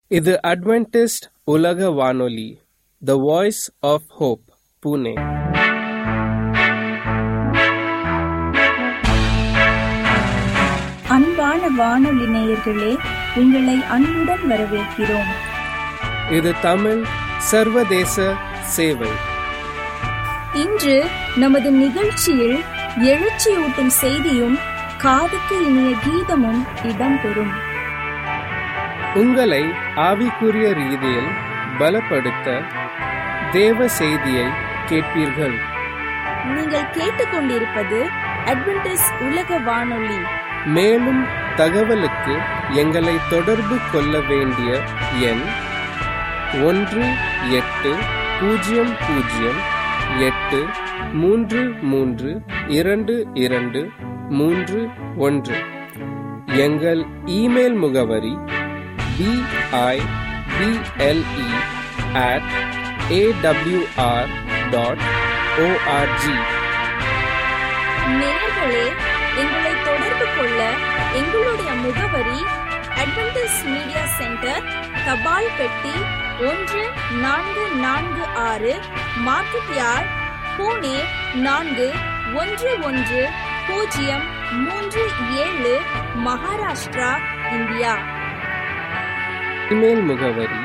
இது அட்வென்டிஸ்ட் உலக வானொலி the voice of hope Pune அன்பான வானொலி நேயர்களே உங்களை அன்புடன் வரவேற்கிறோம் இது தமிழ் சர்வதேச சேவை இன்று நமது நிகழ்ச்சியில் எழுச்சியூட்டும் செய்தியும் காதுக்கு இனிய கீதமும் இடம்பெறும் உங்களை ஆவிக்குரிய ரீதியில் பலப்படுத்த தேவ செய்தியை கேட்பீர்கள் நீங்கள் கேட்டுக்கொண்டிருப்பது அட்வென்டிஸ் உலக வானொலி மேலும் தகவலுக்கு எங்களை தொடர்பு கொள்ள வேண்டிய எண் ஒன்று எட்டு பூஜ்ஜியம் பூஜ்ஜியம் எட்டு மூன்று மூன்று இரண்டு இரண்டு மூன்று ஒன்று எங்கள் இமெயில் முகவரி B I B L E at AWR dot O R G நேயர்களே எங்களை தொடர்பு கொள்ள எங்களுடைய முகவரி அட்வென்டிஸ் மீடியா சென்டர் தபால் பெட்டி ஒன்று நான்கு நான்கு ஆறு மார்க்கெட் யார்ட் பூனே நான்கு ஒன்று ஒன்று பூஜ்ஜியம் மூன்று ஏழு மகாராஷ்டிரா இந்தியா இமெயில் முகவரி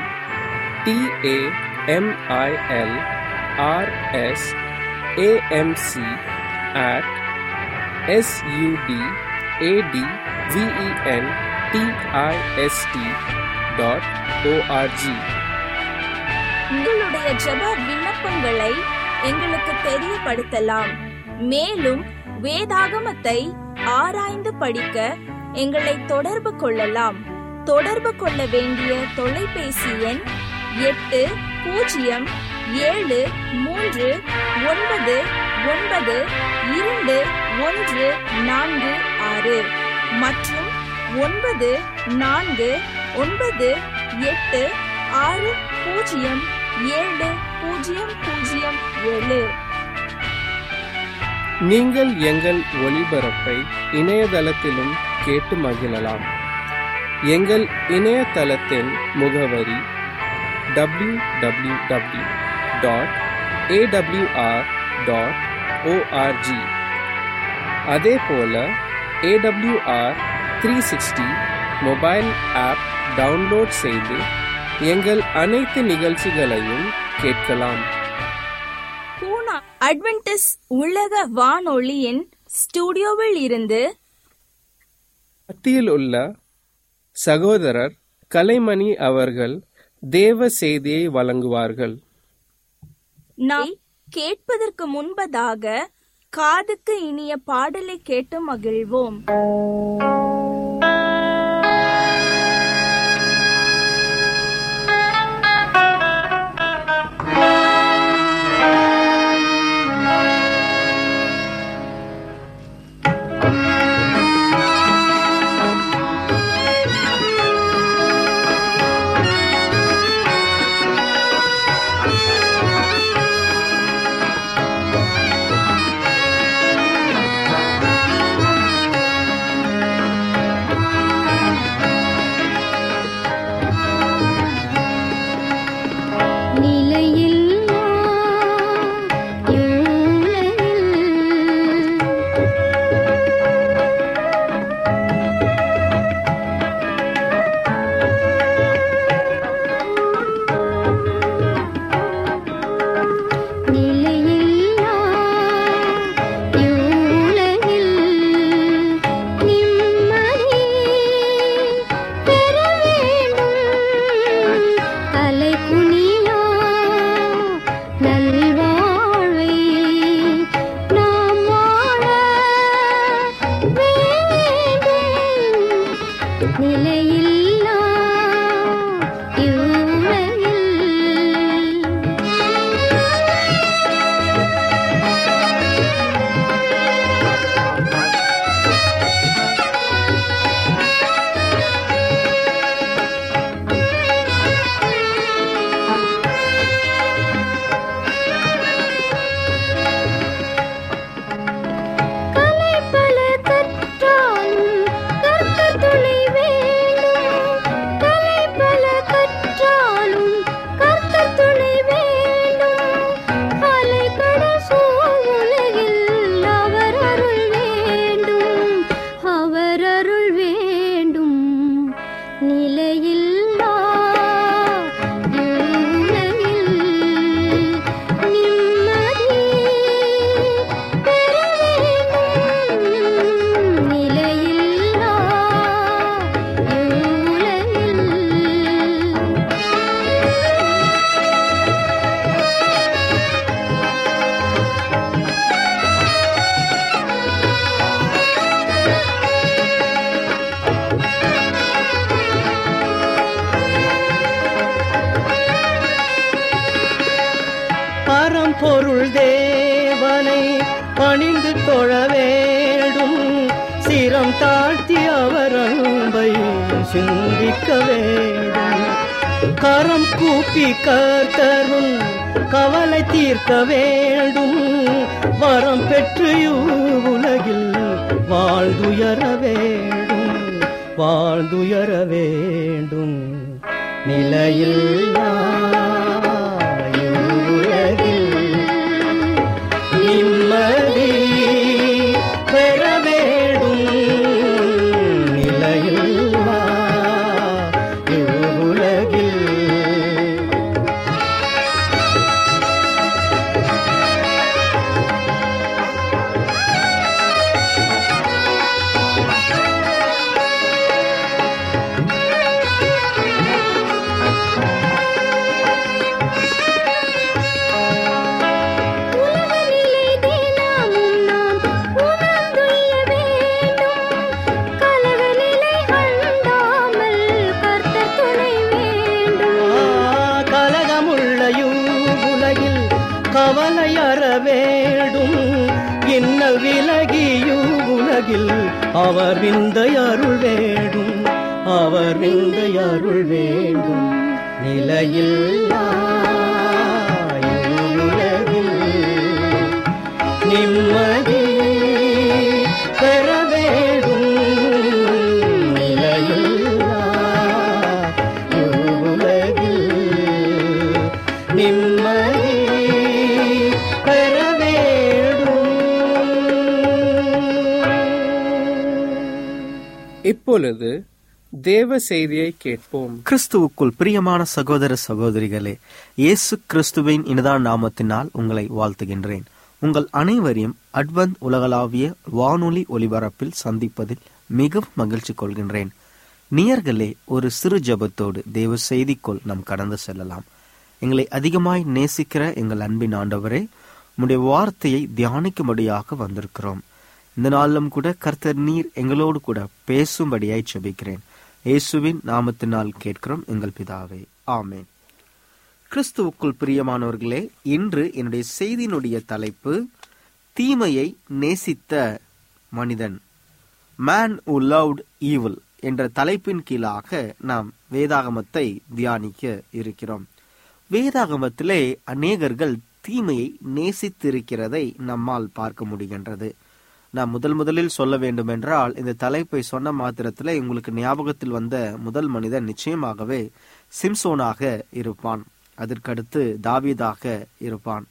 T A M I L R S A M C at S U D A D V E N T I S T dot O R G உங்களுடைய ஜெப விண்ணப்பங்களை எங்களுக்கு தெரியப்படுத்தலாம் மேலும் வேதாகமத்தை ஆராய்ந்து படிக்க எங்களை தொடர்பு கொள்ளலாம் தொடர்பு கொள்ள வேண்டிய தொலைபேசி எண் எட்டு பூஜ்ஜியம் ஏழு மூன்று ஒன்பது ஒன்பது இரண்டு ஒன்று நான்கு ஆறு மற்றும் ஒன்பது நான்கு ஒன்பது எட்டு ஆறு பூஜ்ஜியம் ஏழு பூஜ்ஜியம் பூஜ்ஜியம் ஏழு நீங்கள் எங்கள் ஒளிபரப்பை இணையதளத்திலும் கேட்டு மகிழலாம் எங்கள் இணையதளத்தின் முகவரி W W W dot AWR dot O R G அதே போல AWR three sixty mobile app download செய்து எங்கள் அனைத்து நிகழ்ச்சிகளையும் கேட்கலாம் பூனா அட்வென்டிஸ் உலக வானொலியின் ஸ்டுடியோவில் இருந்து மத்தியில் உள்ள சகோதரர் கலைமணி அவர்கள் தேவ செய்தியை வழங்குவார்கள் நாம் கேட்பதற்கு முன்பதாக காதுக்கு இனிய பாடலை கேட்டு மகிழ்வோம் ஆ பொருள் தேவனை பணிந்து தொழ வேண்டும் சிரம் தாழ்த்தி அவர் அன்பை சிந்திக்க வேண்டும் கரம் கூப்பி கர்த்தரும் கவலை தீர்க்க வேண்டும் வரம் பெற்று உலகில் வாழ்ந்துயர வேண்டும் வாழ்ந்துயர வேண்டும் நிலையில் உலகில் நிம்மதி பெற வேண்டும் நிலையில் உலகில் உலகநிலை தினமும் நாம் உணர்ந்துள்ள வேண்டும் கலகநிலை அண்டாமல் கர்த்தர் துணை வேண்டும் கலகமுள்ள உலகில் கவலை அற வேண்டும் இன்னல் விலகியு உலகில் அவர் விந்தை அருள் வேண்டும் அவர் விந்தை அருள் வேண்டும் நிலையில் உலகில் நிம்மதி பெற வேண்டும் நிலையில்லா உலகில் நிம்மதி பெற வேண்டும் இப்பொழுது தேவ செய்தியை கேட்போம் கிறிஸ்துவுக்குள் பிரியமான சகோதர சகோதரிகளே இயேசு கிறிஸ்துவின் இனிதான நாமத்தினால் உங்களை வாழ்த்துகின்றேன் உங்கள் அனைவரையும் அட்வந்த் உலகளாவிய வானொலி ஒலிபரப்பில் சந்திப்பதில் மிகவும் மகிழ்ச்சி கொள்கின்றேன் நியர்களே ஒரு சிறு ஜெபத்தோடு தேவ செய்திக்குள் நாம் கடந்து செல்லலாம் எங்களை அதிகமாய் நேசிக்கிற எங்கள் அன்பின் ஆண்டவரே உம்முடைய வார்த்தையை தியானிக்கும்படியாக வந்திருக்கிறோம் இந்த நாளிலும் கூட கர்த்தர் நீர் எங்களோடு கூட பேசும்படியாய் ஜெபிக்கிறேன் இயேசுவின் நாமத்தினால் கேட்கிறோம் எங்கள் பிதாவே ஆமென் கிறிஸ்துவுக்குள் பிரியமானவர்களே இன்று என்னுடைய செய்தியினுடைய தலைப்பு தீமையை நேசித்த மனிதன் மேன் who loved evil என்ற தலைப்பின் கீழாக நாம் வேதாகமத்தை தியானிக்க இருக்கிறோம் வேதாகமத்திலே அநேகர்கள் தீமையை நேசித்திருக்கிறதை நம்மால் பார்க்க முடிகின்றது நான் முதல் முதலில் சொல்ல வேண்டும் என்றால் இந்த தலைப்பை சொன்ன மாத்திரத்தில் உங்களுக்கு ஞாபகத்தில் வந்த முதல் மனிதன் நிச்சயமாகவே சிம்சோனாக இருப்பான் அதற்கடுத்து தாவீதாக இருப்பான்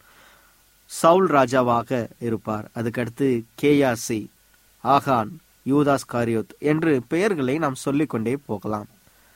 சவுல் ராஜாவாக இருப்பார் அதுக்கடுத்து கேயாசி ஆகான் யூதாஸ் காரியோத் என்று பெயர்களை நாம் சொல்லிக்கொண்டே போகலாம்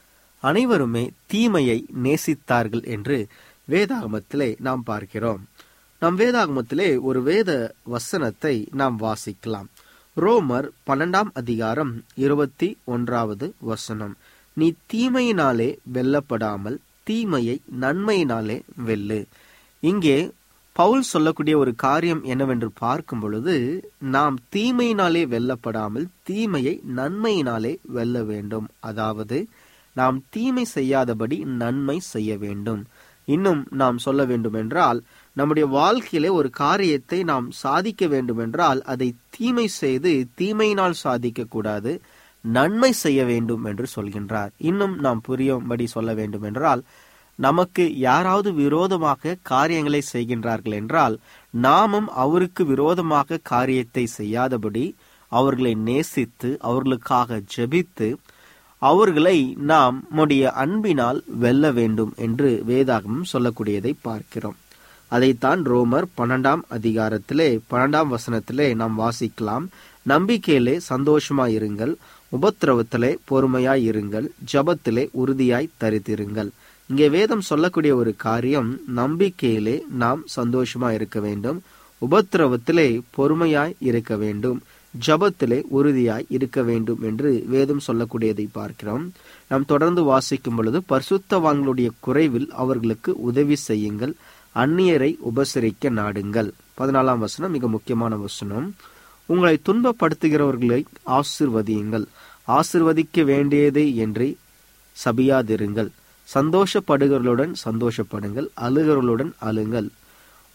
அனைவருமே தீமையை நேசித்தார்கள் என்று வேதாகமத்திலே நாம் பார்க்கிறோம் நம் வேதாகமத்திலே ஒரு வேத வசனத்தை நாம் வாசிக்கலாம் ரோமர் பன்னெண்டாம் அதிகாரம் இருபத்தி ஒன்றாவது வசனம் நீ தீமையினாலே வெல்லப்படாமல் தீமையை நன்மையினாலே வெல்லு இங்கே பவுல் சொல்லக்கூடிய ஒரு காரியம் என்னவென்று பார்க்கும் பொழுது நாம் தீமையினாலே வெல்லப்படாமல் தீமையை நன்மையினாலே வெல்ல வேண்டும் அதாவது நாம் தீமை செய்யாதபடி நன்மை செய்ய வேண்டும் இன்னும் நாம் சொல்ல வேண்டும் என்றால் நம்முடைய வாழ்க்கையிலே ஒரு காரியத்தை நாம் சாதிக்க வேண்டும் என்றால் அதை தீமை செய்து தீமையினால் சாதிக்க கூடாது நன்மை செய்ய வேண்டும் என்று சொல்கின்றார் இன்னும் நாம் புரியும்படி சொல்ல வேண்டும் என்றால் நமக்கு யாராவது விரோதமாக காரியங்களை செய்கின்றார்கள் என்றால் நாமும் அவருக்கு விரோதமாக காரியத்தை செய்யாதபடி அவர்களை நேசித்து அவர்களுக்காக ஜெபித்து அவர்களை நாம் நம்முடைய அன்பினால் வெல்ல வேண்டும் என்று வேதாகமம் சொல்லக்கூடியதை பார்க்கிறோம் அதைத்தான் ரோமர் பன்னெண்டாம் அதிகாரத்திலே பன்னெண்டாம் வசனத்திலே நாம் வாசிக்கலாம் நம்பிக்கையிலே சந்தோஷமாயிருங்கள் உபத்திரவத்திலே பொறுமையாய் இருங்கள் ஜபத்திலே உறுதியாய் தரித்திருங்கள் இங்கே வேதம் சொல்லக்கூடிய ஒரு காரியம் நம்பிக்கையிலே நாம் சந்தோஷமா இருக்க வேண்டும் உபத்திரவத்திலே பொறுமையாய் இருக்க வேண்டும் ஜபத்திலே உறுதியாய் இருக்க வேண்டும் என்று வேதம் சொல்லக்கூடியதை பார்க்கிறோம் நாம் தொடர்ந்து வாசிக்கும் பொழுது பரிசுத்தவான்களுடைய குறைவில் அவர்களுக்கு உதவி செய்யுங்கள் அந்நியரை உபசரிக்க நாடுங்கள் பதினாலாம் வசனம் மிக முக்கியமான வசனம் உங்களை துன்பப்படுத்துகிறவர்களை ஆசிர்வதியுங்கள் ஆசிர்வதிக்க வேண்டியது என்று சபியாதிருங்கள் சந்தோஷப்படுகிறவர்களுடன் சந்தோஷப்படுங்கள் அழுகிறவர்களுடன் அழுங்கள்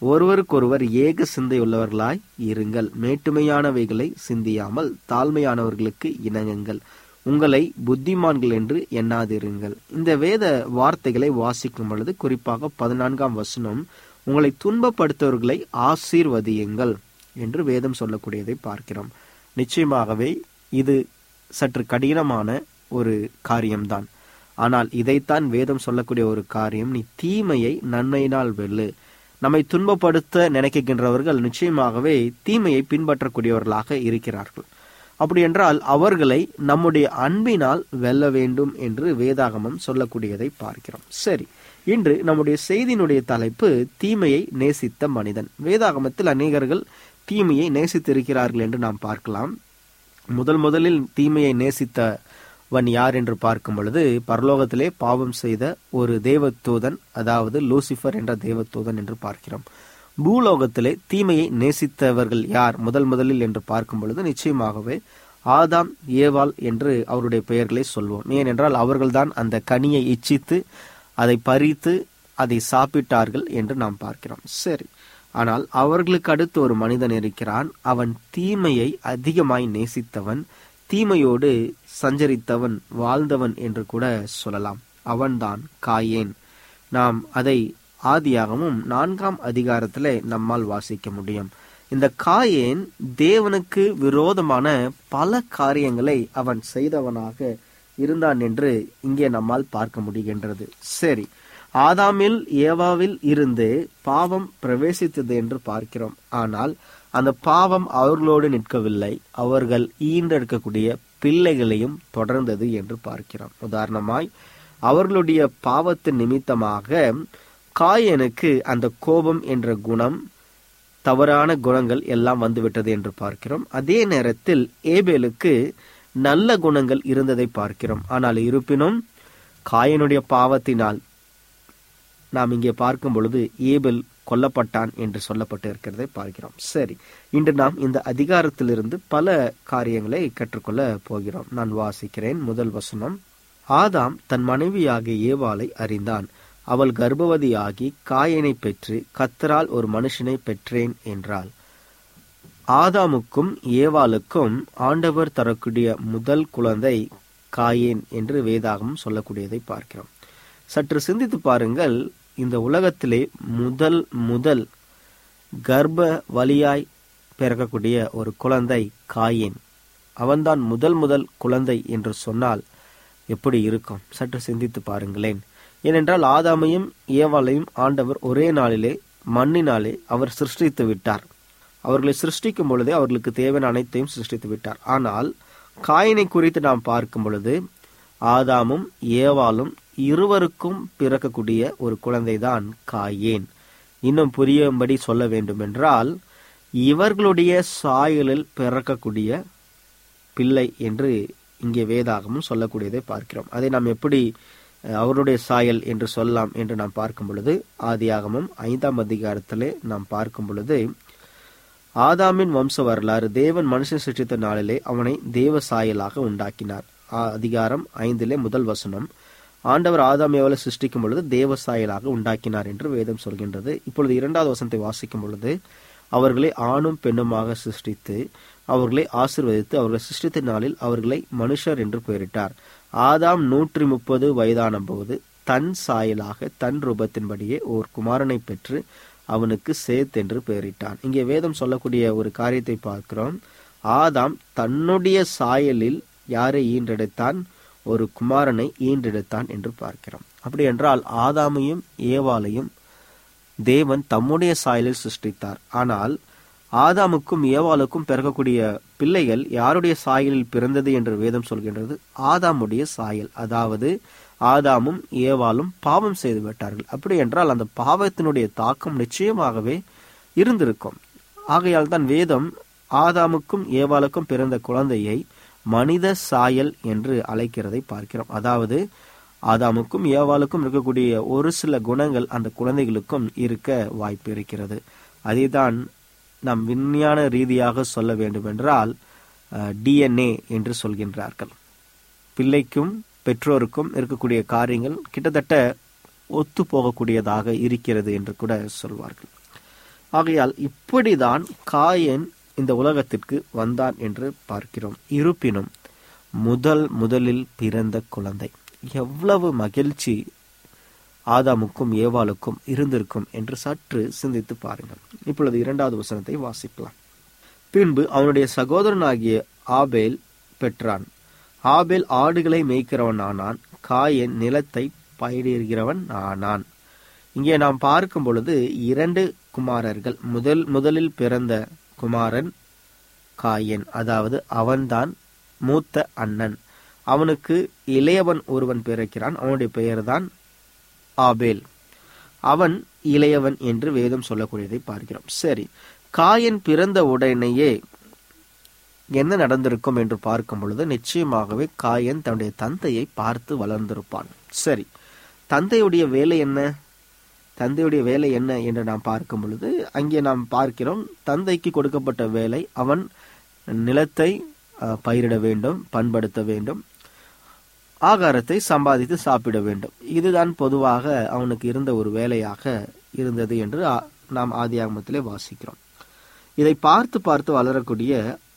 ஒருவருக்கொருவர் ஏக சிந்தை உள்ளவர்களாய் இருங்கள் மேட்டுமையானவைகளை சிந்தியாமல் தாழ்மையானவர்களுக்கு இணங்குங்கள் உங்களை புத்திமான்கள் என்று எண்ணாதிருங்கள் இந்த வேத வார்த்தைகளை வாசிக்கும் பொழுது குறிப்பாக பதினான்காம் வசனம் உங்களை துன்பப்படுத்தவர்களை ஆசீர்வதியுங்கள் என்று வேதம் சொல்லக்கூடியதை பார்க்கிறோம் நிச்சயமாகவே இது சற்று கடினமான ஒரு காரியம்தான் ஆனால் இதைத்தான் வேதம் சொல்லக்கூடிய ஒரு காரியம் நீ தீமையை நன்மையினால் வெல்லு நம்மை துன்பப்படுத்த நினைக்கின்றவர்கள் நிச்சயமாகவே தீமையை பின்பற்றக்கூடியவர்களாக இருக்கிறார்கள் அப்படி என்றால் அவர்களை நம்முடைய அன்பினால் வெல்ல வேண்டும் என்று வேதாகமம் சொல்லக்கூடியதை பார்க்கிறோம் சரி இன்று நம்முடைய செய்தியினுடைய தலைப்பு தீமையை நேசித்த மனிதன் வேதாகமத்தில் அநேகர்கள் தீமையை நேசித்திருக்கிறார்கள் என்று நாம் பார்க்கலாம் முதல் முதலில் தீமையை நேசித்தவன் யார் என்று பார்க்கும் பொழுது பரலோகத்திலே பாவம் செய்த ஒரு தேவதூதன் அதாவது லூசிஃபர் என்ற தேவதூதன் என்று பார்க்கிறோம் பூலோகத்திலே தீமையை நேசித்தவர்கள் யார் முதல் முதலில் என்று பார்க்கும் பொழுது நிச்சயமாகவே ஆதாம் ஏவாள் என்று அவருடைய பெயர்களை சொல்வோம் ஏனென்றால் அவர்கள்தான் அந்த கனியை இச்சித்து அதை பறித்து அதை சாப்பிட்டார்கள் என்று நாம் பார்க்கிறோம் சரி ஆனால் அவர்களுக்கு அடுத்து ஒரு மனிதன் இருக்கிறான் அவன் தீமையை அதிகமாய் நேசித்தவன் தீமையோடு சஞ்சரித்தவன் வாழ்ந்தவன் என்று கூட சொல்லலாம் அவன்தான் காயேன் நாம் அதை ஆதியாகமும் நான்காம் அதிகாரத்திலே நம்மால் வாசிக்க முடியும் இந்த காயேன் தேவனுக்கு விரோதமான பல காரியங்களை அவன் செய்தவனாக இருந்தான் என்று இங்கே நம்மால் பார்க்க முடிகின்றது சரி ஆதாமில் ஏவாவில் இருந்து பாவம் பிரவேசித்தது என்று பார்க்கிறோம் ஆனால் அந்த பாவம் அவர்களோடு நிற்கவில்லை அவர்கள் ஈண்டெடுக்கக்கூடிய பிள்ளைகளையும் தொடர்ந்தது என்று பார்க்கிறோம் உதாரணமாய் அவர்களுடைய பாவத்தின் நிமித்தமாக காயனுக்கு அந்த கோபம் என்ற குணம் தவறான குணங்கள் எல்லாம் வந்துவிட்டது என்று பார்க்கிறோம் அதே நேரத்தில் ஏபேலுக்கு நல்ல குணங்கள் இருந்ததை பார்க்கிறோம் ஆனால் இருப்பினும் காயனுடைய பாவத்தினால் நாம் இங்கே பார்க்கும் பொழுது ஏபெல் கொல்லப்பட்டான் என்று சொல்லப்பட்டு இருக்கிறதை பார்க்கிறோம் சரி இன்று நாம் இந்த அதிகாரத்திலிருந்து பல காரியங்களை கற்றுக்கொள்ள போகிறோம் நான் வாசிக்கிறேன் முதல் வசனம் ஆதாம் தன் மனைவியாகிய ஏவாளை அறிந்தான் அவள் கர்ப்பவதியாகி காயனை பெற்று கத்தரால் ஒரு மனுஷனை பெற்றேன் என்றாள் ஆதாமுக்கும் ஏவாளுக்கும் ஆண்டவர் தரக்கூடிய முதல் குழந்தை காயேன் என்று வேதாகம் சொல்லக்கூடியதை பார்க்கிறோம் சற்று சிந்தித்து பாருங்கள் இந்த உலகத்திலே முதல் முதல் கர்ப்ப வலியாய் பிறக்கக்கூடிய ஒரு குழந்தை காயேன் அவன்தான் முதல் முதல் குழந்தை என்று சொன்னால் எப்படி இருக்கும் சற்று சிந்தித்து பாருங்களேன் ஏனென்றால் ஆதாமையும் ஏவாளையும் ஆண்டவர் ஒரே நாளிலே மண்ணினாலே அவர் சிருஷ்டித்து விட்டார் அவர்களை சிருஷ்டிக்கும் பொழுதே அவர்களுக்கு தேவையான அனைத்தையும் சிருஷ்டித்து விட்டார் ஆனால் காயினை குறித்து நாம் பார்க்கும் பொழுது ஆதாமும் ஏவாளும் இருவருக்கும் பிறக்கக்கூடிய ஒரு குழந்தைதான் காயேன் இன்னும் புரியும்படி சொல்ல வேண்டும் என்றால் இவர்களுடைய சாயலில் பிறக்கக்கூடிய பிள்ளை என்று இங்கே வேதாகமும் சொல்லக்கூடியதை பார்க்கிறோம் அதை நாம் எப்படி அஹ், அவருடைய சாயல் என்று சொல்லலாம் என்று நாம் பார்க்கும் பொழுது ஆதியாகமும் ஐந்தாம் அதிகாரத்திலே நாம் பார்க்கும் பொழுது ஆதாமின் வம்ச வரலாறு தேவன் மனுஷன் சிருஷ்டித்த நாளிலே அவனை தேவ சாயலாக உண்டாக்கினார் ஆ- அதிகாரம் ஐந்திலே முதல் வசனம் ஆண்டவர் ஆதாம் ஏவலை சிருஷ்டிக்கும் பொழுது தேவ சாயலாக உண்டாக்கினார் என்று வேதம் சொல்கின்றது இப்பொழுது இரண்டாவது வசனத்தை வாசிக்கும் பொழுது அவர்களை ஆணும் பெண்ணுமாக சிருஷ்டித்து அவர்களை ஆசிர்வதித்து அவர்களை சிருஷ்டித்த நாளில் அவர்களை மனுஷர் என்று பெயரிட்டார் ஆதாம் நூற்றி முப்பது வயதான போது தன் சாயலாக தன் ரூபத்தின்படியே ஓர் குமாரனை பெற்று அவனுக்கு சேத் என்று பெயரிட்டான் இங்கே வேதம் சொல்லக்கூடிய ஒரு காரியத்தை பார்க்கிறோம் ஆதாம் தன்னுடைய சாயலில் யாரை ஈன்றெடுத்தான் ஒரு குமாரனை ஈன்றெடுத்தான் என்று பார்க்கிறோம் அப்படி என்றால் ஆதாமையும் ஏவாளையும் தேவன் தம்முடைய சாயலில் சிருஷ்டித்தார் ஆனால் ஆதாமுக்கும் ஏவாளுக்கும் பிறக்கக்கூடிய பிள்ளைகள் யாருடைய சாயலில் பிறந்தது என்று வேதம் சொல்கின்றது ஆதாமுடைய சாயல் அதாவது ஆதாமும் ஏவாளும் பாவம் செய்து விட்டார்கள் அப்படி என்றால் அந்த பாவத்தினுடைய தாக்கம் நிச்சயமாகவே இருந்திருக்கும் ஆகையால் தான் வேதம் ஆதாமுக்கும் ஏவாளுக்கும் பிறந்த குழந்தையை மனித சாயல் என்று அழைக்கிறதை பார்க்கிறோம் அதாவது ஆதாமுக்கும் ஏவாளுக்கும் இருக்கக்கூடிய ஒரு சில குணங்கள் அந்த குழந்தைகளுக்கும் இருக்க வாய்ப்பு இருக்கிறது அதைதான் நாம் விஞ்ஞான ரீதியாக சொல்ல வேண்டுமென்றால் டிஎன்ஏ என்று சொல்கின்றார்கள் பிள்ளைக்கும் பெற்றோருக்கும் இருக்கக்கூடிய காரியங்கள் கிட்டத்தட்ட ஒத்து போகக்கூடியதாக இருக்கிறது என்று கூட சொல்வார்கள் ஆகையால் இப்படிதான் காயன் இந்த உலகத்திற்கு வந்தான் என்று பார்க்கிறோம் இருப்பினும் முதல் முதலில் பிறந்த குழந்தை எவ்வளவு மகிழ்ச்சி ஆதாமுக்கும் ஏவாளுக்கும் இருந்திருக்கும் என்று சற்று சிந்தித்து பாருங்கள் இப்பொழுது இரண்டாவது வசனத்தை வாசிக்கலாம் பின்பு அவனுடைய சகோதரனாகிய ஆபேல் பெற்றான் ஆபேல் ஆடுகளை மேய்க்கிறவன் ஆனான் காயன் நிலத்தை பயிரிடுகிறவன் ஆனான் இங்கே நாம் பார்க்கும் பொழுது இரண்டு குமாரர்கள் முதல் முதலில் பிறந்த குமாரன் காயன் அதாவது அவன்தான் மூத்த அண்ணன் அவனுக்கு இளையவன் ஒருவன் பிறக்கிறான் அவனுடைய பெயர்தான் ஆபேல் அவன் இளையவன் என்று வேதம் சொல்லக்கூடியதை பார்க்கிறோம் சரி காயன் பிறந்த உடனேயே என்ன நடந்திருக்கும் என்று பார்க்கும் பொழுது நிச்சயமாகவே காயன் தன்னுடைய தந்தையை பார்த்து வளர்ந்திருப்பான் சரி தந்தையுடைய வேலை என்ன தந்தையுடைய வேலை என்ன என்று நாம் பார்க்கும் பொழுது அங்கே நாம் பார்க்கிறோம் தந்தைக்கு கொடுக்கப்பட்ட வேலை அவன் நிலத்தை அஹ், பயிரிட வேண்டும் பண்படுத்த வேண்டும் ஆகாரத்தை சம்பாதித்து சாப்பிட வேண்டும் இதுதான் பொதுவாக அவனுக்கு இருந்த ஒரு வேலையாக இருந்தது என்று ஆ- நாம் ஆதியாகமத்திலே வாசிக்கிறோம் இதை பார்த்து பார்த்து வளரக்கூடிய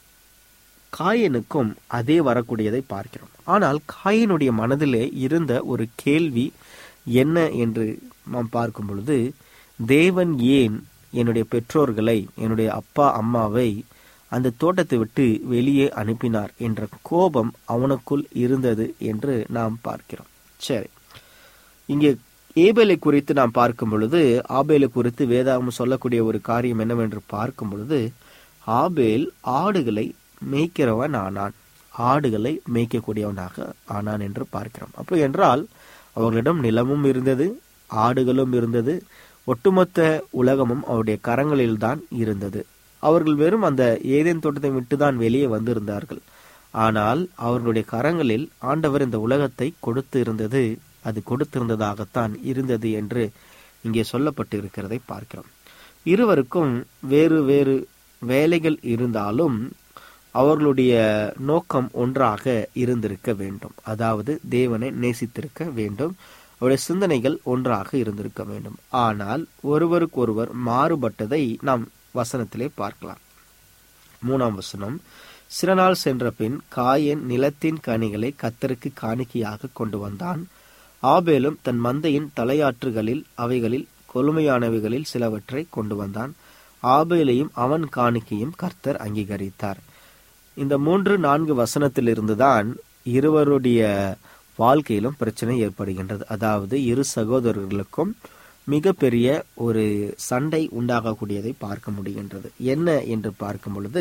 காயனுக்கும் அதே வரக்கூடியதை பார்க்கிறோம் ஆனால் காயனுடைய மனதிலே இருந்த ஒரு கேள்வி என்ன என்று நாம் பார்க்கும் பொழுது தேவன் ஏன் என்னுடைய பெற்றோர்களை என்னுடைய அப்பா அம்மாவை அந்த தோட்டத்தை விட்டு வெளியே அனுப்பினார் என்ற கோபம் அவனுக்குள் இருந்தது என்று நாம் பார்க்கிறோம் சரி இங்கே ஏபேலை குறித்து நாம் பார்க்கும் பொழுது ஆபேலை குறித்து வேதாகம் சொல்லக்கூடிய ஒரு காரியம் என்னவென்று பார்க்கும் பொழுது ஆபேல் ஆடுகளை மேய்க்கிறவன் ஆனான் ஆடுகளை மேய்க்கக்கூடியவனாக ஆனான் என்று பார்க்கிறோம் அப்போ என்றால் அவர்களிடம் நிலமும் இருந்தது ஆடுகளும் இருந்தது ஒட்டுமொத்த உலகமும் அவருடைய கரங்களில்தான் இருந்தது அவர்கள் வெறும் அந்த ஏதேன் தோட்டத்தை விட்டுதான் வெளியே வந்திருந்தார்கள் ஆனால் அவர்களுடைய கரங்களில் ஆண்டவர் இந்த உலகத்தை கொடுத்து இருந்தது அது கொடுத்திருந்ததாகத்தான் இருந்தது என்று இங்கே சொல்லப்பட்டு இருக்கிறதை பார்க்கிறோம் இருவருக்கும் வேறு வேறு வேலைகள் இருந்தாலும் அவர்களுடைய நோக்கம் ஒன்றாக இருந்திருக்க வேண்டும் அதாவது தேவனை நேசித்திருக்க வேண்டும் அவருடைய சிந்தனைகள் ஒன்றாக இருந்திருக்க வேண்டும் ஆனால் ஒருவருக்கொருவர் மாறுபட்டதை நாம் வசனத்திலே பார்க்கலாம் மூணாம் வசனம் சில நாள் சென்ற பின் காயன் நிலத்தின் கனிகளை கத்தருக்கு காணிக்கையாக கொண்டு வந்தான் ஆபேலும் தன் மந்தையின் தலையாற்றுகளில் அவைகளில் கொழுமையானவைகளில் சிலவற்றை கொண்டு வந்தான் ஆபேலையும் அவன் காணிக்கையும் கர்த்தர் அங்கீகரித்தார் இந்த மூன்று நான்கு வசனத்திலிருந்துதான் இருவருடைய வாழ்க்கையிலும் பிரச்சனை ஏற்படுகின்றது அதாவது இரு சகோதரர்களுக்கும் மிகப்பெரிய ஒரு சண்டை உண்டாகக்கூடியதை பார்க்க முடிகின்றது என்ன என்று பார்க்கும் பொழுது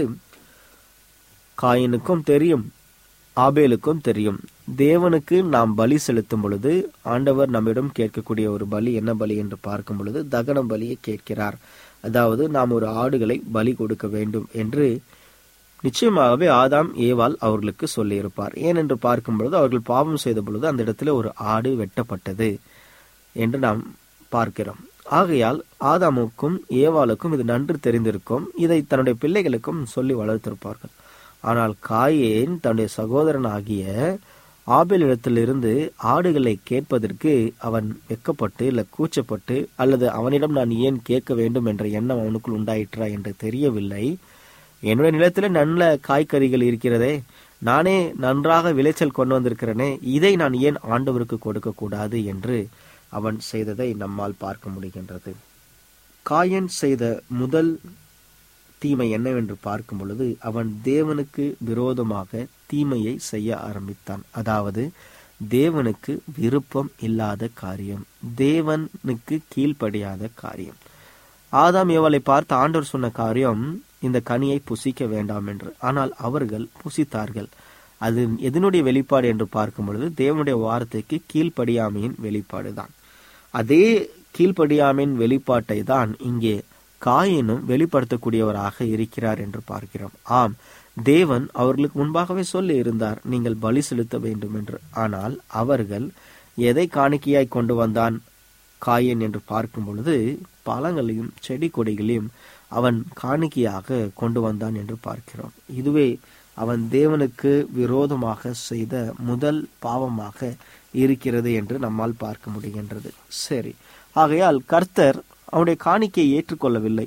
காயினுக்கும் தெரியும் ஆபேலுக்கும் தெரியும் தேவனுக்கு நாம் பலி செலுத்தும் பொழுது ஆண்டவர் நம்மிடம் கேட்கக்கூடிய ஒரு பலி என்ன பலி என்று பார்க்கும் பொழுது தகன பலியை கேட்கிறார் அதாவது நாம் ஒரு ஆடுகளை பலி கொடுக்க வேண்டும் என்று நிச்சயமாகவே ஆதாம் ஏவாள் அவர்களுக்கு சொல்லியிருப்பார் ஏனென்று பார்க்கும் பொழுது அவர்கள் பாவம் செய்த பொழுது அந்த இடத்துல ஒரு ஆடு வெட்டப்பட்டது என்று நாம் பார்க்கிறோம் ஆகையால் ஆதாமுக்கும் ஏவாளுக்கும் இது நன்று தெரிந்திருக்கும் இதை தன்னுடைய பிள்ளைகளுக்கும் சொல்லி வளர்த்திருப்பார்கள் ஆனால் காயேன் தன்னுடைய சகோதரன் ஆகிய ஆபேலிடத்திலிருந்து ஆடுகளை கேட்பதற்கு அவன் வெக்கப்பட்டு இல்ல கூச்சப்பட்டு அல்லது அவனிடம் நான் ஏன் கேட்க வேண்டும் என்ற எண்ணம் அவனுக்குள் உண்டாயிற்றா என்று தெரியவில்லை என்னுடைய நிலத்துல நல்ல காய்கறிகள் இருக்கிறதே நானே நன்றாக விளைச்சல் கொண்டு வந்திருக்கிறேனே இதை நான் ஏன் ஆண்டவருக்கு கொடுக்க கூடாது என்று அவன் செய்ததை நம்மால் பார்க்க முடிகின்றது காயன் செய்த முதல் தீமை என்னவென்று பார்க்கும் பொழுது அவன் தேவனுக்கு விரோதமாக தீமையை செய்ய ஆரம்பித்தான் அதாவது தேவனுக்கு விருப்பம் இல்லாத காரியம் தேவனுக்கு கீழ்ப்படியாத காரியம் ஆதாம் ஏவாளை பார்த்து ஆண்டவர் சொன்ன காரியம் இந்த கனியை புசிக்க வேண்டாம் என்று ஆனால் அவர்கள் புசித்தார்கள் அது எதனுடைய வெளிப்பாடு என்று பார்க்கும் பொழுது தேவனுடைய வார்த்தைக்கு கீழ்ப்படியாமையின் வெளிப்பாடுதான் அதே கீழ்ப்படியாமையின் வெளிப்பாட்டை தான் இங்கே காயினும் வெளிப்படுத்தக்கூடியவராக இருக்கிறார் என்று பார்க்கிறோம் ஆம் தேவன் அவர்களுக்கு முன்பாகவே சொல்லி இருந்தார் நீங்கள் பலி செலுத்த வேண்டும் என்று ஆனால் அவர்கள் எதை காணிக்கையாய் கொண்டு வந்தான் காயன் என்று பார்க்கும் பொழுது பழங்களையும் செடி கொடிகளையும் அவன் காணிக்கையாக கொண்டு வந்தான் என்று பார்க்கிறோம் இதுவே அவன் தேவனுக்கு விரோதமாக செய்த முதல் பாவமாக இருக்கிறது என்று நம்மால் பார்க்க முடிகின்றது சரி ஆகையால் கர்த்தர் அவனுடைய காணிக்கையை ஏற்றுக்கொள்ளவில்லை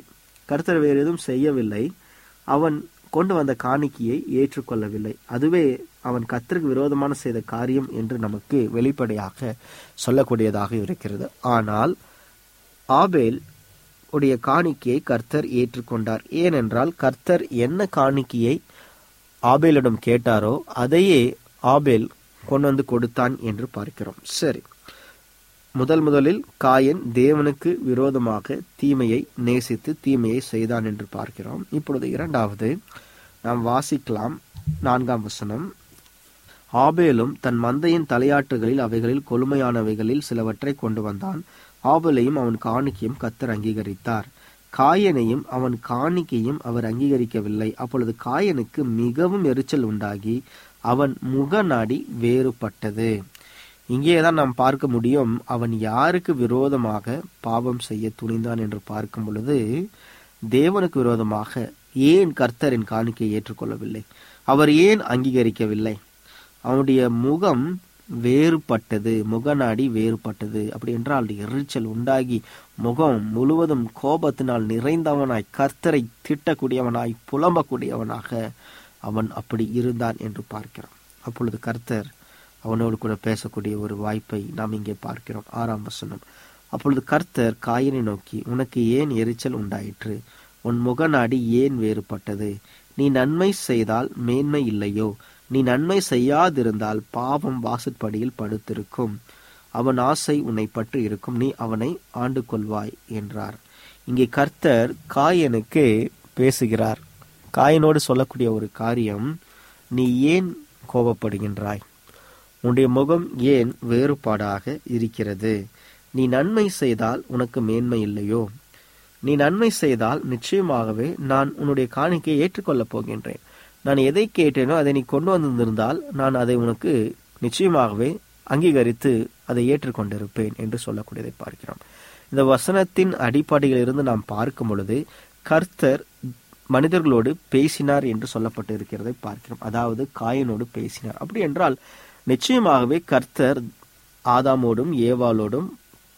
கர்த்தர் வேறு எதுவும் செய்யவில்லை அவன் கொண்டு வந்த காணிக்கையை ஏற்றுக்கொள்ளவில்லை அதுவே அவன் கர்த்தருக்கு விரோதமான செய்த காரியம் என்று நமக்கு வெளிப்படையாக சொல்லக்கூடியதாக இருக்கிறது ஆனால் ஆபேல் உடைய காணிக்கையை கர்த்தர் ஏற்றுக்கொண்டார் ஏனென்றால் கர்த்தர் என்ன காணிக்கையை ஆபேலிடம் கேட்டாரோ அதையே ஆபேல் கொண்டு வந்து கொடுத்தான் என்று பார்க்கிறோம் சரி முதல் முதலில் காயன் தேவனுக்கு விரோதமாக தீமையை நேசித்து தீமையை செய்தான் என்று பார்க்கிறோம் இப்பொழுது இரண்டாவது நாம் வாசிக்கலாம் நான்காம் வசனம் ஆபேலும் தன் மந்தையின் தலையாட்டுகளில் அவைகளில் கொழுமையானவைகளில் சிலவற்றை கொண்டு வந்தான் ஆபேலையும் அவன் காணிக்கையும் கத்தர் அங்கீகரித்தார் காயனையும் அவன் காணிக்கையும் அவர் அங்கீகரிக்கவில்லை அப்பொழுது காயனுக்கு மிகவும் எரிச்சல் உண்டாகி அவன் முகநாடி வேறுபட்டது இங்கேதான் நாம் பார்க்க முடியும் அவன் யாருக்கு விரோதமாக பாவம் செய்ய துணிந்தான் என்று பார்க்கும் பொழுது தேவனுக்கு விரோதமாக ஏன் கர்த்தரின் காணிக்கையை ஏற்றுக்கொள்ளவில்லை அவர் ஏன் அங்கீகரிக்கவில்லை அவனுடைய முகம் வேறுபட்டது முகநாடி வேறுபட்டது அப்படி என்றால் எரிச்சல் உண்டாகி முகம் முழுவதும் கோபத்தினால் நிறைந்தவனாய் கர்த்தரை திட்டக்கூடியவனாய் புலம்பக்கூடியவனாக அவன் அப்படி இருந்தான் என்று பார்க்கிறோம் அப்பொழுது கர்த்தர் அவனோடு கூட பேசக்கூடிய ஒரு வாய்ப்பை நாம் இங்கே பார்க்கிறோம் ஆறாம் வசனம் அப்பொழுது கர்த்தர் காயனை நோக்கி உனக்கு ஏன் எரிச்சல் உண்டாயிற்று உன் முகநாடி ஏன் வேறுபட்டது நீ நன்மை செய்தால் மேன்மை இல்லையோ நீ நன்மை செய்யாதிருந்தால் பாவம் வாசற்படியில் படுத்திருக்கும் அவன் ஆசை உன்னை பற்றி இருக்கும் நீ அவனை ஆண்டு கொள்வாய் என்றார் இங்கே கர்த்தர் காயனுக்கு பேசுகிறார் காயனோடு சொல்லக்கூடிய ஒரு காரியம் நீ ஏன் கோபப்படுகின்றாய் உன்னுடைய முகம் ஏன் வேறுபாடாக இருக்கிறது நீ நன்மை செய்தால் உனக்கு மேன்மை இல்லையோ நீ நன்மை செய்தால் நிச்சயமாகவே நான் உன்னுடைய காணிக்கையை ஏற்றுக்கொள்ளப் போகின்றேன் நான் எதை கேட்டேனோ அதை நீ கொண்டு வந்திருந்தால் நான் அதை உனக்கு நிச்சயமாகவே அங்கீகரித்து அதை ஏற்றுக்கொண்டிருப்பேன் என்று சொல்லக்கூடியதை பார்க்கிறோம் இந்த வசனத்தின் அடிப்படையில் இருந்து நாம் பார்க்கும் பொழுது கர்த்தர் மனிதர்களோடு பேசினார் என்று சொல்லப்பட்டு இருக்கிறதை பார்க்கிறோம் அதாவது காயனோடு பேசினார் அப்படி என்றால் நிச்சயமாகவே கர்த்தர் ஆதாமோடும் ஏவாளோடும்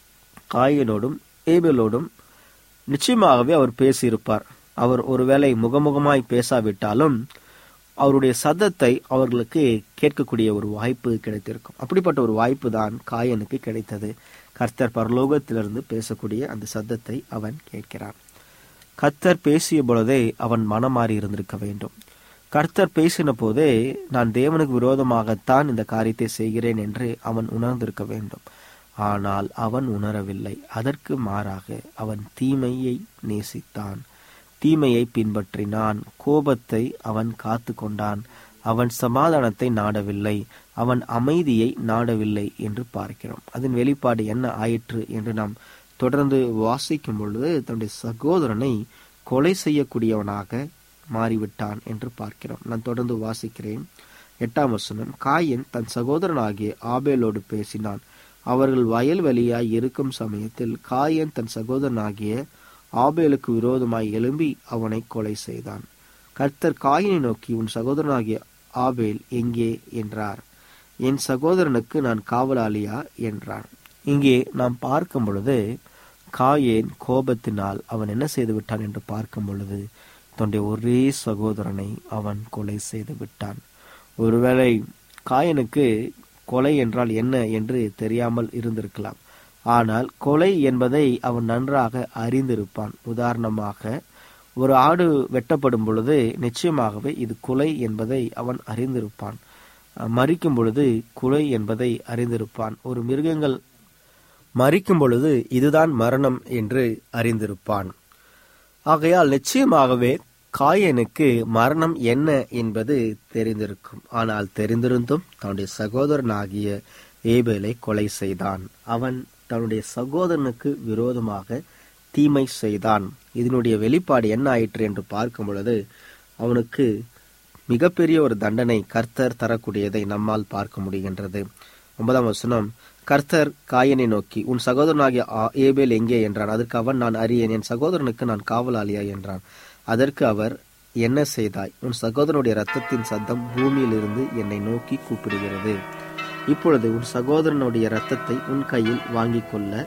காயனோடும் ஏபேலோடும் நிச்சயமாகவே அவர் பேசியிருப்பார் அவர் ஒருவேளை முகமுகமாய் பேசாவிட்டாலும் அவருடைய சத்தத்தை அவர்களுக்கு கேட்கக்கூடிய ஒரு வாய்ப்பு கிடைத்திருக்கும் அப்படிப்பட்ட ஒரு வாய்ப்பு தான் காயனுக்கு கிடைத்தது கர்த்தர் பரலோகத்திலிருந்து பேசக்கூடிய அந்த சத்தத்தை அவன் கேட்கிறான் கர்த்தர் பேசிய பொழுதே அவன் மனம் மாறி இருந்திருக்க வேண்டும் கர்த்தர் பேசின போதே நான் தேவனுக்கு விரோதமாகத்தான் இந்த காரியத்தை செய்கிறேன் என்று அவன் உணர்ந்திருக்க வேண்டும் ஆனால் அவன் உணரவில்லை அதற்கு மாறாக அவன் தீமையை நேசித்தான் தீமையை பின்பற்றினான் கோபத்தை அவன் காத்து கொண்டான் அவன் சமாதானத்தை நாடவில்லை அவன் அமைதியை நாடவில்லை என்று பார்க்கிறோம் அதன் வெளிப்பாடு என்ன ஆயிற்று என்று நாம் தொடர்ந்து வாசிக்கும் பொழுது தன்னுடைய சகோதரனை கொலை செய்யக்கூடியவனாக மாறிவிட்டான் என்று பார்க்கிறோம் நான் தொடர்ந்து வாசிக்கிறேன் எட்டாம் வசனம் காயன் தன் சகோதரனாகிய ஆபேலோடு பேசினான் அவர்கள் வயல்வெளியாய் இருக்கும் சமயத்தில் காயன் தன் சகோதரனாகிய ஆபேலுக்கு விரோதமாய் எழும்பி அவனை கொலை செய்தான் கர்த்தர் காயினை நோக்கி உன் சகோதரனாகிய ஆபேல் எங்கே என்றார் என் சகோதரனுக்கு நான் காவலாளியா என்றான் இங்கே நாம் பார்க்கும் பொழுது காயேன் கோபத்தினால் அவன் என்ன செய்து விட்டான் என்று பார்க்கும் பொழுது தன்னுடைய ஒரே சகோதரனை அவன் கொலை செய்து விட்டான் ஒருவேளை காயனுக்கு கொலை என்றால் என்ன என்று தெரியாமல் இருந்திருக்கலாம் ஆனால் கொலை என்பதை அவன் நன்றாக அறிந்திருப்பான் உதாரணமாக ஒரு ஆடு வெட்டப்படும் பொழுது நிச்சயமாகவே இது கொலை என்பதை அவன் அறிந்திருப்பான் மறிக்கும் பொழுது கொலை என்பதை அறிந்திருப்பான் ஒரு மிருகங்கள் மறிக்கும் பொழுது இதுதான் மரணம் என்று அறிந்திருப்பான் ஆகையால் நிச்சயமாகவே காயனுக்கு மரணம் என்ன என்பது தெரிந்திருக்கும் ஆனால் தெரிந்திருந்தும் தன்னுடைய சகோதரனாகிய ஏபேலை கொலை செய்தான் அவன் தன்னுடைய சகோதரனுக்கு விரோதமாக தீமை செய்தான் இதனுடைய வெளிப்பாடு என்ன ஆயிற்று என்று பார்க்கும் பொழுது அவனுக்கு மிகப்பெரிய ஒரு தண்டனை கர்த்தர் தரக்கூடியதை நம்மால் பார்க்க முடிகின்றது ஒன்பதாம் வசனம் கர்த்தர் காயனை நோக்கி உன் சகோதரனாகிய ஆ- ஏபேல் எங்கே என்றான் அதற்கு அவன் நான் அறியேன் என் சகோதரனுக்கு நான் காவலாளியா என்றான் அதற்கு அவர் என்ன செய்தாய் உன் சகோதரனுடைய ரத்தத்தின் சத்தம் பூமியிலிருந்து என்னை நோக்கி கூப்பிடுகிறது இப்பொழுது உன் சகோதரனுடைய ரத்தத்தை உன் கையில் வாங்கிக் கொள்ள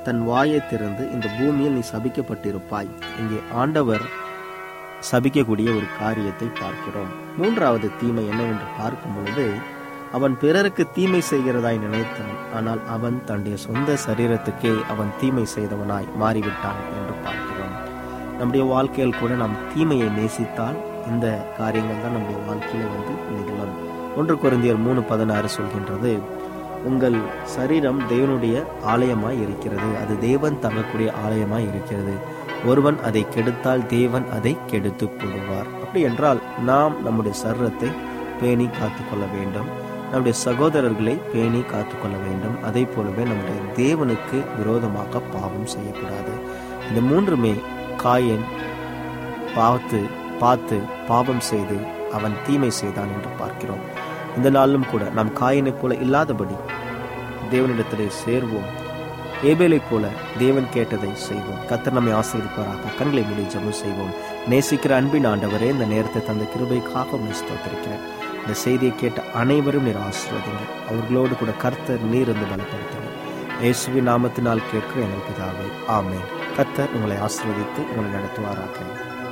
தன் வாயை திறந்து இந்த பூமியில் நீ சபிக்கப்பட்டிருப்பாய் இங்கே ஆண்டவர் சபிக்கக்கூடிய ஒரு காரியத்தை பார்க்கிறோம் மூன்றாவது தீமை என்னவென்று பார்க்கும் பொழுது அவன் பிறருக்கு தீமை செய்கிறதாய் நினைத்தான் ஆனால் அவன் தன்னுடைய சொந்த சரீரத்துக்கே அவன் தீமை செய்தவனாய் மாறிவிட்டான் என்று பார்க்கிறோம் நம்முடைய வாழ்க்கையில் கூட நாம் தீமையை நேசித்தால் இந்த காரியங்கள் தான் நம்முடைய வாழ்க்கையில வந்து நிகழும் ஒன்று குருந்தியர் மூணு பதினாறு சொல்கின்றது உங்கள் சரீரம் தேவனுடைய ஆலயமாய் இருக்கிறது அது தேவன் தங்கக்கூடிய ஆலயமாய் இருக்கிறது ஒருவன் அதை கெடுத்தால் தேவன் அதை கெடுத்து போடுவார் அப்படி என்றால் நாம் நம்முடைய சரீரத்தை பேணி காத்துக்கொள்ள வேண்டும் நம்முடைய சகோதரர்களை பேணி காத்துக்கொள்ள வேண்டும் அதே போலவே நம்முடைய தேவனுக்கு விரோதமாக பாவம் செய்யக்கூடாது இந்த மூன்றுமே காயன் பார்த்து பார்த்து பாவம் செய்து அவன் தீமை செய்தான் என்று பார்க்கிறோம் இந்த நாளிலும் கூட நாம் காயனைப் போல இல்லாதபடி தேவனிடத்திலே சேர்வோம் ஏபேலைப் போல தேவன் கேட்டதை செய்வோம் கத்தர் நம்மை ஆசீர்வதிப்பாராக கண்களை மூடி ஜெபம் செய்வோம் நேசிக்கிற அன்பின் ஆண்டவரே இந்த நேரத்தை தந்த கிருபைக்காக உண்மை ஸ்தோத்திருக்கிறேன் இந்த செய்தியை கேட்ட அனைவரும் நீர் ஆசீர்வதிங்க அவர்களோடு கூட கர்த்தர் நீர் இருந்து பலப்படுத்துங்க இயேசுவின் நாமத்தினால் கேட்கிற எங்கள் பிதாவே ஆமென் கர்த்தர் உங்களை ஆசீர்வதித்து உங்களை நடத்துவாராக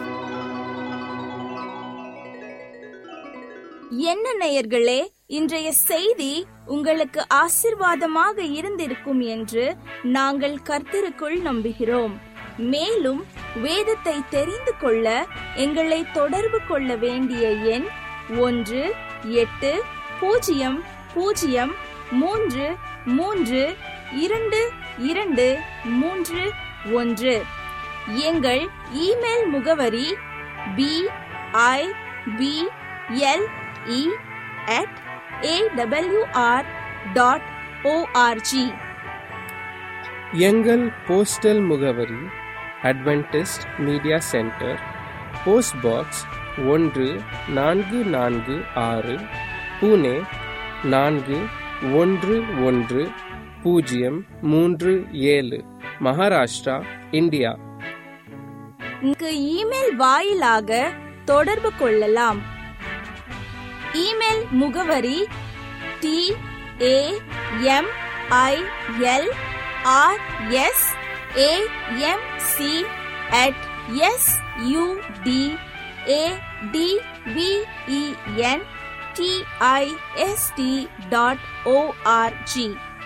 என்ன நேயர்களே இன்றைய செய்தி உங்களுக்கு ஆசிர்வாதமாக இருந்திருக்கும் என்று நாங்கள் கர்த்தருக்குள் நம்புகிறோம் மேலும் வேதத்தை தெரிந்து கொள்ள எங்களை தொடர்பு கொள்ள வேண்டிய எண் ஒன்று எட்டு பூஜ்ஜியம் பூஜ்ஜியம் மூன்று மூன்று இரண்டு இரண்டு மூன்று ஒன்று எங்கள் இமெயில் முகவரி B I B L E at AWR dot O R G எங்கள் போஸ்டல் முகவரி Adventist media centre post box ஒன்று நான்கு நான்கு ஆறு புனே நான்கு ஒன்று ஒன்று பூஜ்ஜியம் மூன்று ஏழு மகாராஷ்டிரா இந்தியா இங்கு இமெயில் வாயிலாக தொடர்பு கொள்ளலாம் இமெயில் முகவரி T A M I L R S A M C at S U D A D V E N T I S T dot O R G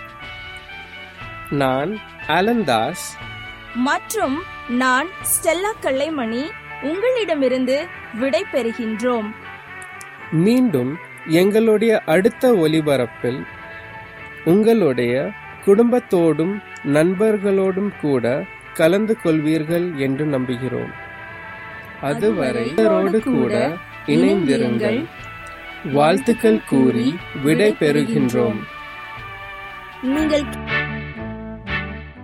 நான் அலந்தாஸ் மற்றும் நான் ஸ்டெல்லா கல்லைமணி உங்களிடமிருந்து விடை பெறுகின்றோம் மீண்டும் எங்களுடைய அடுத்த ஒலிபரப்பில் உங்களுடைய குடும்பத்தோடும் நண்பர்களோடும் கூட கலந்து கொள்வீர்கள் என்று நம்புகிறோம் அதுவரை இவரோடு கூட இணைந்திருங்கள் வாழ்த்துக்கள் கூறி விடை பெறுகின்றோம் நீங்கள்